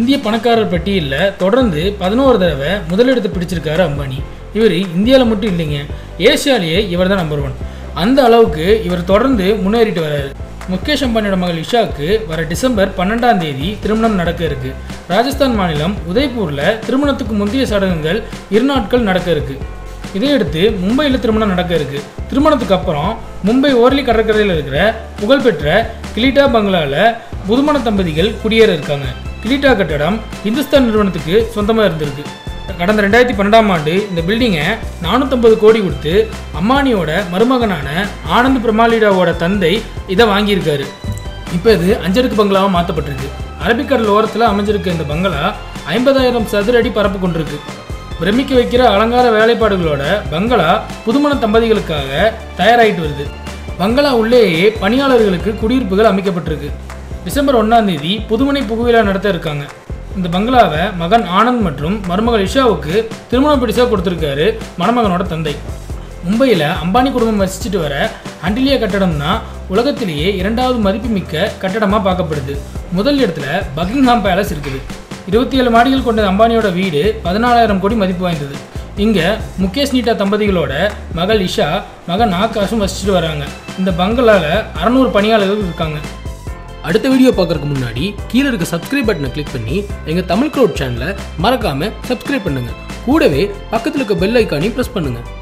இந்திய பணக்காரர் பட்டியலில் தொடர்ந்து பதினோரு தடவை முதலிடத்தை பிடிச்சிருக்காரு அம்பானி இவர் இந்தியாவில் மட்டும் இல்லைங்க ஏசியாலேயே இவர் தான் நம்பர் ஒன் அந்த அளவுக்கு இவர் தொடர்ந்து முன்னேறிட்டு வர்றாரு முகேஷ் அம்பானியோட மகள் இஷாவுக்கு வர டிசம்பர் பன்னெண்டாம் தேதி திருமணம் நடக்க இருக்கு ராஜஸ்தான் மாநிலம் உதய்பூரில் திருமணத்துக்கு முந்தைய சடங்குகள் இரு நாட்கள் நடக்க இருக்கு இதையடுத்து மும்பையில் திருமணம் நடக்க இருக்கு திருமணத்துக்கு அப்புறம் மும்பை ஓர்லி கடற்கரையில் இருக்கிற புகழ்பெற்ற கிலீட்டா பங்களாவில் புதுமண தம்பதிகள் குடியேற இருக்காங்க கிலீட்டா கட்டடம் இந்துஸ்தான் நிறுவனத்துக்கு சொந்தமாக இருந்திருக்கு கடந்த ரெண்டாயிரத்தி பன்னெண்டாம் ஆண்டு இந்த பில்டிங்கை நானூற்றம்பது கோடி கொடுத்து அம்பானியோட மருமகனான ஆனந்த் பிரமாலிடாவோட தந்தை இதை வாங்கியிருக்காரு இப்போ இது அஞ்சடுக்கு பங்களாவாக மாற்றப்பட்டிருக்கு அரபிக்கடல் ஓரத்தில் அமைஞ்சிருக்க இந்த பங்களா ஐம்பதாயிரம் சதுர அடி பரப்பு கொண்டிருக்கு பிரமிக்க வைக்கிற அலங்கார வேலைப்பாடுகளோட பங்களா புதுமண தம்பதிகளுக்காக தயாராகிட்டு வருது பங்களா உள்ளேயே பணியாளர்களுக்கு குடியிருப்புகள் அமைக்கப்பட்டிருக்கு டிசம்பர் ஒன்றாம் தேதி புதுமனை புகுவிழா நடத்த இருக்காங்க இந்த பங்களாவை மகன் ஆனந்த் மற்றும் மருமகள் இஷாவுக்கு திருமண பரிசாக கொடுத்துருக்காரு மணமகனோட தந்தை மும்பையில் அம்பானி குடும்பம் வசிச்சுட்டு வர அண்டிலியா கட்டடம் தான் உலகத்திலேயே இரண்டாவது மதிப்புமிக்க கட்டடமாக பார்க்கப்படுது முதல் இடத்துல பக்கிங்ஹாம் பேலஸ் இருக்குது இருபத்தி ஏழு மாடிகள் கொண்ட அம்பானியோட வீடு பதினாலாயிரம் கோடி மதிப்பு வாய்ந்தது இங்கே முகேஷ் நீட்டா தம்பதிகளோட மகள் இஷா மகன் ஆகாஷும் வசிச்சுட்டு வராங்க இந்த பங்களாவில் அறநூறு பணியாளர்கள் இருக்காங்க அடுத்த வீடியோ பார்க்கறதுக்கு முன்னாடி கீழே இருக்க சப்ஸ்கிரைப் பட்டனை கிளிக் பண்ணி எங்கள் தமிழ் க்ரௌட் சேனலை மறக்காமல் சப்ஸ்கிரைப் பண்ணுங்கள் கூடவே பக்கத்தில் இருக்க பெல் ஐக்கானையும் ப்ரெஸ் பண்ணுங்கள்